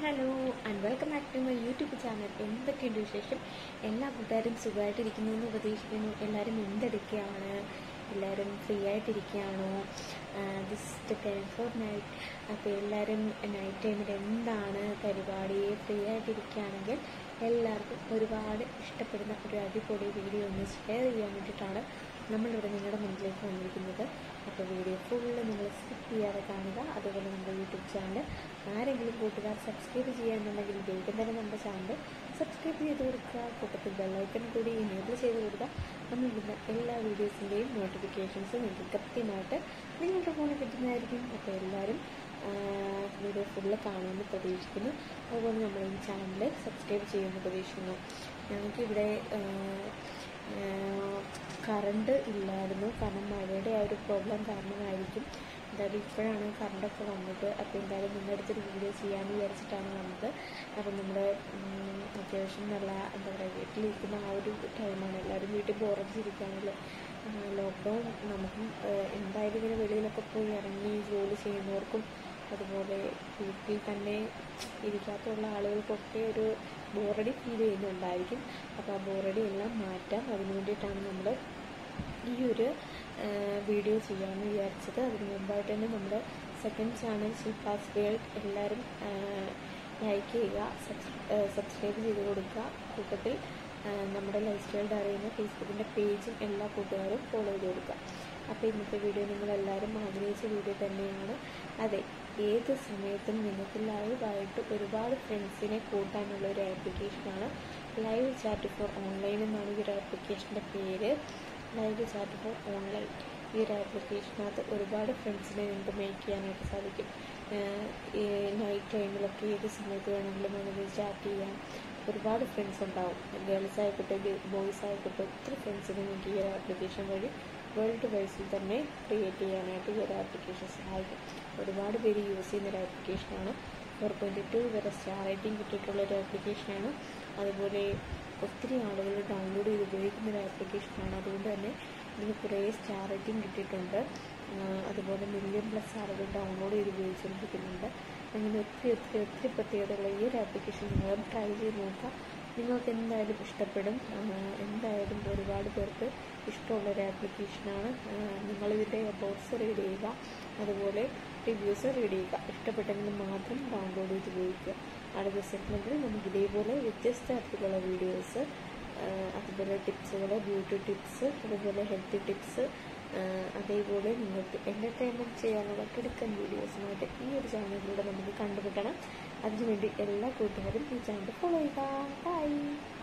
hello and welcome back to my YouTube channel എന്തൊക്കെയുണ്ട് വിശേഷം എല്ലാ കൂട്ടുകാരും സുഖമായിട്ടിരിക്കുന്നു എന്ന് പ്രതീക്ഷിക്കുന്നു എല്ലാവരും എന്തെടുക്കുകയാണ് എല്ലാവരും ഫ്രീ ആയിട്ടിരിക്കുകയാണോ ദിസ് ടൈം ഫോർ നൈറ്റ് അപ്പോൾ എല്ലാവരും നൈറ്റ് ടൈമിൽ എന്താണ് പരിപാടി ഫ്രീ ആയിട്ടിരിക്കുകയാണെങ്കിൽ എല്ലാവർക്കും ഒരുപാട് ഇഷ്ടപ്പെടുന്ന ഒരു അടിപൊളി വീഡിയോ ഒന്ന് ഷെയർ ചെയ്യാൻ വേണ്ടിയിട്ടാണ് നമ്മളിവിടെ നിങ്ങളുടെ മുന്നിലേക്ക് വന്നിരിക്കുന്നത് അപ്പോൾ വീഡിയോ ഫുള്ള് നിങ്ങൾ സ്കിപ്പ് ചെയ്യാതെ കാണുക അതുപോലെ നമ്മുടെ യൂട്യൂബ് ചാനൽ ആരെങ്കിലും കൂട്ടുകാർ സബ്സ്ക്രൈബ് ചെയ്യാന്നുണ്ടെങ്കിൽ വേഗം തന്നെ നമ്മുടെ ചാനൽ സബ്സ്ക്രൈബ് ചെയ്ത് കൊടുക്കുക കൂട്ടത്തിൽ ബെല്ലൈക്കൺ കൂടി എനേബിൾ ചെയ്ത് കൊടുക്കുക നമ്മളിടുന്ന എല്ലാ വീഡിയോസിൻ്റെയും നോട്ടിഫിക്കേഷൻസ് നിങ്ങൾക്ക് കൃത്യമായിട്ട് നിങ്ങളുടെ ഫോണിൽ കിട്ടുന്നതായിരിക്കും അപ്പോൾ എല്ലാവരും വീഡിയോ ഫുള്ള് കാണുമെന്ന് പ്രതീക്ഷിക്കുന്നു അതുപോലെ നമ്മൾ ഈ ചാനൽ സബ്സ്ക്രൈബ് ചെയ്യുമെന്ന് പ്രതീക്ഷിക്കുന്നു ഞങ്ങൾക്കിവിടെ കറണ്ട് ഇല്ലായിരുന്നു കാരണം മഴയുടെ ആ ഒരു പ്രോബ്ലം കാരണമായിരിക്കും എന്തായാലും ഇപ്പോഴാണ് കറണ്ടൊക്കെ വന്നത് അപ്പോൾ എന്തായാലും നിങ്ങളുടെ അടുത്തൊരു വീഡിയോ ചെയ്യാമെന്ന് വിചാരിച്ചിട്ടാണ് വന്നത് അപ്പം നമ്മുടെ അത്യാവശ്യം നല്ല എന്താ പറയുക വീട്ടിലിരിക്കുന്ന ആ ഒരു ടൈമാണ് എല്ലാവരും വീട്ടിൽ ബോറടിച്ചിരിക്കുകയാണല്ലോ ലോക്ക്ഡൗൺ നമുക്കും എന്തായാലും ഇങ്ങനെ വെളിയിലൊക്കെ പോയി ഇറങ്ങി ജോലി ചെയ്യുന്നവർക്കും അതുപോലെ വീട്ടിൽ തന്നെ ഇരിക്കാത്തുള്ള ആളുകൾക്കൊക്കെ ഒരു ബോറടി ഫീൽ ചെയ്യുന്നുണ്ടായിരിക്കും അപ്പോൾ ആ ബോറടി എല്ലാം മാറ്റാം അതിന് വേണ്ടിയിട്ടാണ് നമ്മൾ ഈ ഒരു വീഡിയോ ചെയ്യാമെന്ന് വിചാരിച്ചത് അതിന് മുമ്പായിട്ട് തന്നെ നമ്മുടെ സെക്കൻഡ് ചാനൽ ഷിഫാസ് വേൾഡ് എല്ലാവരും ലൈക്ക് ചെയ്യുക സബ്സ്ക്രൈബ് ചെയ്ത് കൊടുക്കുക കൂട്ടത്തിൽ നമ്മുടെ ലൈഫ് സ്റ്റൈൽ അറിയുന്ന ഫേസ്ബുക്കിൻ്റെ പേജും എല്ലാ കൂട്ടുകാരും ഫോളോ ചെയ്ത് കൊടുക്കുക അപ്പോൾ ഇന്നത്തെ വീഡിയോ നിങ്ങളെല്ലാവരും ആഗ്രഹിച്ച വീഡിയോ തന്നെയാണ് അതെ ഏത് സമയത്തും നിങ്ങൾക്ക് ലൈവായിട്ട് ഒരുപാട് ഫ്രണ്ട്സിനെ കൂട്ടാനുള്ള ഒരു ആപ്ലിക്കേഷനാണ് ലൈവ് ചാറ്റ് ഫോർ ഓൺലൈൻ എന്നാണ് ഈ ഒരു ആപ്ലിക്കേഷൻ്റെ പേര് ലൈവ് ചാറ്റ് ഫോർ ഓൺലൈൻ ഈ ഒരു ആപ്ലിക്കേഷനകത്ത് ഒരുപാട് ഫ്രണ്ട്സിനെ നിങ്ങൾക്ക് മേക്ക് ചെയ്യാനായിട്ട് സാധിക്കും നൈറ്റ് ടൈമിലൊക്കെ ഏത് സമയത്ത് വേണമെങ്കിലും നമുക്ക് ചാറ്റ് ചെയ്യാം ഒരുപാട് ഫ്രണ്ട്സ് ഉണ്ടാവും ഗേൾസ് ആയിക്കോട്ടെ ബോയ്സ് ആയിക്കോട്ടെ ഒത്തിരി ഫ്രണ്ട്സിനെ നിങ്ങൾക്ക് ഈ ഒരു ആപ്ലിക്കേഷൻ വഴി വേൾഡ് വൈസിൽ തന്നെ ക്രിയേറ്റ് ചെയ്യാനായിട്ട് ഈ ഒരു ആപ്ലിക്കേഷൻ സഹായിക്കും ഒരുപാട് പേര് യൂസ് ചെയ്യുന്ന ഒരു ആപ്ലിക്കേഷനാണ് ഫോർ പോയിൻറ്റ് ടു വരെ സ്റ്റാർ റേറ്റിംഗ് കിട്ടിയിട്ടുള്ള ഒരു ആപ്ലിക്കേഷനാണ് അതുപോലെ ഒത്തിരി ആളുകൾ ഡൗൺലോഡ് ചെയ്ത് ഉപയോഗിക്കുന്ന ഒരു ആപ്ലിക്കേഷനാണ് അതുകൊണ്ട് തന്നെ ഇതിന് കുറേ സ്റ്റാർ റേറ്റിംഗ് കിട്ടിയിട്ടുണ്ട് അതുപോലെ മില്യൺ പ്ലസ് ആളുകൾ ഡൗൺലോഡ് ചെയ്ത് ഉപയോഗിച്ചുകൊണ്ടിരിക്കുന്നുണ്ട് അങ്ങനെ ഒത്തിരി ഒത്തിരി ഒത്തിരി പ്രത്യേകതയുള്ള ഈ ഒരു ആപ്ലിക്കേഷൻ നിങ്ങൾ ട്രൈ ചെയ്ത് നോക്കുക നിങ്ങൾക്ക് എന്തായാലും ഇഷ്ടപ്പെടും എന്തായാലും ഒരുപാട് പേർക്ക് ഇഷ്ടമുള്ള ഒരു ആപ്ലിക്കേഷനാണ് നിങ്ങളിതിൻ്റെ അബൌട്ട്സ് റീഡ് ചെയ്യുക അതുപോലെ റിവ്യൂസ് റീഡ് ചെയ്യുക ഇഷ്ടപ്പെട്ടെങ്കിൽ മാത്രം ഡൗൺലോഡ് ചെയ്ത് ഉപയോഗിക്കുക അടുത്ത സെഗ്മെൻറ്റിൽ നമുക്ക് ഇതേപോലെ വ്യത്യസ്ത തരത്തിലുള്ള വീഡിയോസ് അതുപോലെ ടിപ്സുകൾ ബ്യൂട്ടി ടിപ്സ് അതുപോലെ ഹെൽത്തി ടിപ്സ് അതേപോലെ നിങ്ങൾക്ക് എൻ്റർടൈൻമെൻറ്റ് ചെയ്യാനുള്ള കിടക്കൻ വീഡിയോസുമായിട്ട് ഈ ഒരു ചാനലിലൂടെ നമുക്ക് കണ്ടുമുട്ടണം അതിനുവേണ്ടി എല്ലാ കൂട്ടുകാരും ഈ ചാനൽ ഫോളോ ചെയ്യുക ബൈ